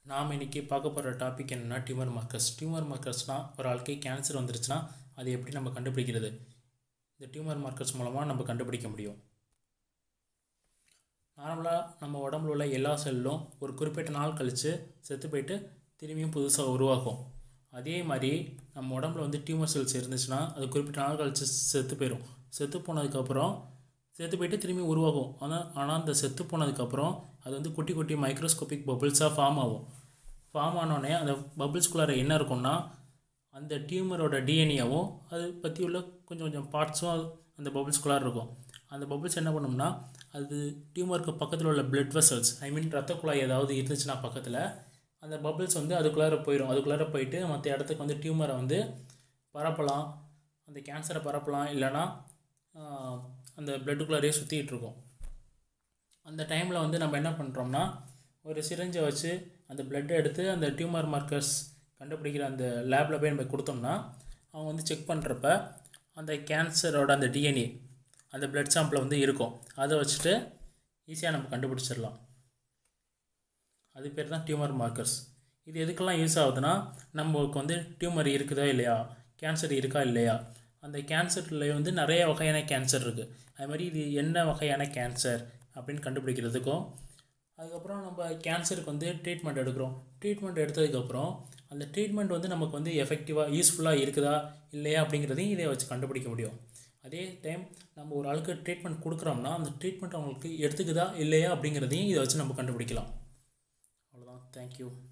நாம் இன்றைக்கி பார்க்க போகிற டாபிக் என்னென்னா டியூமர் மார்க்கர்ஸ் டியூமர் மார்க்கர்ஸ்னால் ஒரு ஆளுக்கு கேன்சர் வந்துருச்சுன்னா அது எப்படி நம்ம கண்டுபிடிக்கிறது இந்த டியூமர் மார்க்கர்ஸ் மூலமாக நம்ம கண்டுபிடிக்க முடியும் நார்மலாக நம்ம உடம்புல உள்ள எல்லா செல்லும் ஒரு குறிப்பிட்ட நாள் கழித்து செத்து போயிட்டு திரும்பியும் புதுசாக உருவாகும் அதே மாதிரி நம்ம உடம்புல வந்து டியூமர் செல்ஸ் இருந்துச்சுன்னா அது குறிப்பிட்ட நாள் கழித்து செத்து போயிடும் செத்து போனதுக்கப்புறம் செத்து போயிட்டு திரும்பி உருவாகும் ஆனால் ஆனால் அந்த செத்து போனதுக்கப்புறம் அது வந்து குட்டி குட்டி மைக்ரோஸ்கோபிக் பபிள்ஸாக ஃபார்ம் ஆகும் ஃபார்ம் ஆனோடனே அந்த பபிள்ஸ்குள்ளார என்ன இருக்கும்னா அந்த டியூமரோட டிஎன்ஏவும் அது பற்றி உள்ள கொஞ்சம் கொஞ்சம் பார்ட்ஸும் அந்த பபிள்ஸ்குள்ளார இருக்கும் அந்த பபிள்ஸ் என்ன பண்ணும்னா அது டியூமருக்கு பக்கத்தில் உள்ள பிளட் வெசல்ஸ் ஐ மீன் ரத்த குழாய் ஏதாவது இருந்துச்சுன்னா பக்கத்தில் அந்த பபிள்ஸ் வந்து அதுக்குள்ளார போயிடும் அதுக்குள்ளார போயிட்டு மற்ற இடத்துக்கு வந்து டியூமரை வந்து பரப்பலாம் அந்த கேன்சரை பரப்பலாம் இல்லைன்னா அந்த பிளட்டுக்குள்ளாரே சுற்றிக்கிட்டு இருக்கும் அந்த டைமில் வந்து நம்ம என்ன பண்ணுறோம்னா ஒரு சிரஞ்சை வச்சு அந்த பிளட்டை எடுத்து அந்த டியூமர் மார்க்கர்ஸ் கண்டுபிடிக்கிற அந்த லேபில் போய் நம்ம கொடுத்தோம்னா அவங்க வந்து செக் பண்ணுறப்ப அந்த கேன்சரோட அந்த டிஎன்ஏ அந்த பிளட் சாம்பிள் வந்து இருக்கும் அதை வச்சுட்டு ஈஸியாக நம்ம கண்டுபிடிச்சிடலாம் அது பேர் தான் டியூமர் மார்க்கர்ஸ் இது எதுக்கெல்லாம் யூஸ் ஆகுதுன்னா நம்மளுக்கு வந்து டியூமர் இருக்குதா இல்லையா கேன்சர் இருக்கா இல்லையா அந்த கேன்சரில் வந்து நிறைய வகையான கேன்சர் இருக்குது அது மாதிரி இது என்ன வகையான கேன்சர் அப்படின்னு கண்டுபிடிக்கிறதுக்கும் அதுக்கப்புறம் நம்ம கேன்சருக்கு வந்து ட்ரீட்மெண்ட் எடுக்கிறோம் ட்ரீட்மெண்ட் எடுத்ததுக்கப்புறம் அந்த ட்ரீட்மெண்ட் வந்து நமக்கு வந்து எஃபெக்டிவாக யூஸ்ஃபுல்லாக இருக்குதா இல்லையா அப்படிங்கிறதையும் இதை வச்சு கண்டுபிடிக்க முடியும் அதே டைம் நம்ம ஒரு ஆளுக்கு ட்ரீட்மெண்ட் கொடுக்குறோம்னா அந்த ட்ரீட்மெண்ட் அவங்களுக்கு எடுத்துக்குதா இல்லையா அப்படிங்கிறதையும் இதை வச்சு நம்ம கண்டுபிடிக்கலாம் அவ்வளோதான் தேங்க்யூ